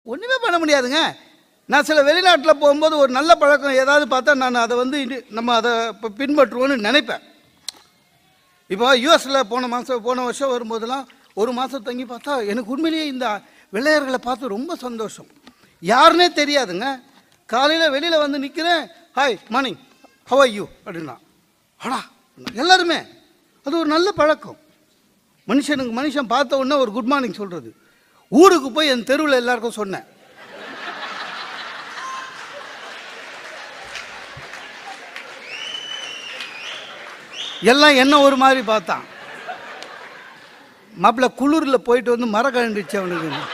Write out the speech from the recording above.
ஒன்றுமே பண்ண முடியாதுங்க நான் சில வெளிநாட்டில் போகும்போது ஒரு நல்ல பழக்கம் ஏதாவது பார்த்தா நான் அதை வந்து இனி- நம்ம அதை இப்போ பின்பற்றுவோன்னு நினைப்பேன் இப்போ யூஎஸில் போன மாதம் போன வருஷம் வரும்போதெல்லாம் ஒரு மாதம் தங்கி பார்த்தா எனக்கு உண்மையிலேயே இந்த வெள்ளையர்களை பார்த்து ரொம்ப சந்தோஷம் யாருன்னே தெரியாதுங்க காலையில் வெளியில் வந்து நிற்கிறேன் ஹாய் மார்னிங் ஹவ் யூ அப்படின்னா அடா எல்லாருமே அது ஒரு நல்ல பழக்கம் மனுஷனுக்கு மனுஷன் பார்த்த உடனே ஒரு குட் மார்னிங் சொல்கிறது ஊருக்கு போய் என் தெருவில் எல்லாருக்கும் சொன்னேன் எல்லாம் என்ன ஒரு மாதிரி பார்த்தான் மாப்பிள்ள குளிரில் போயிட்டு வந்து மரம் கழண்டுச்சு அவனுக்கு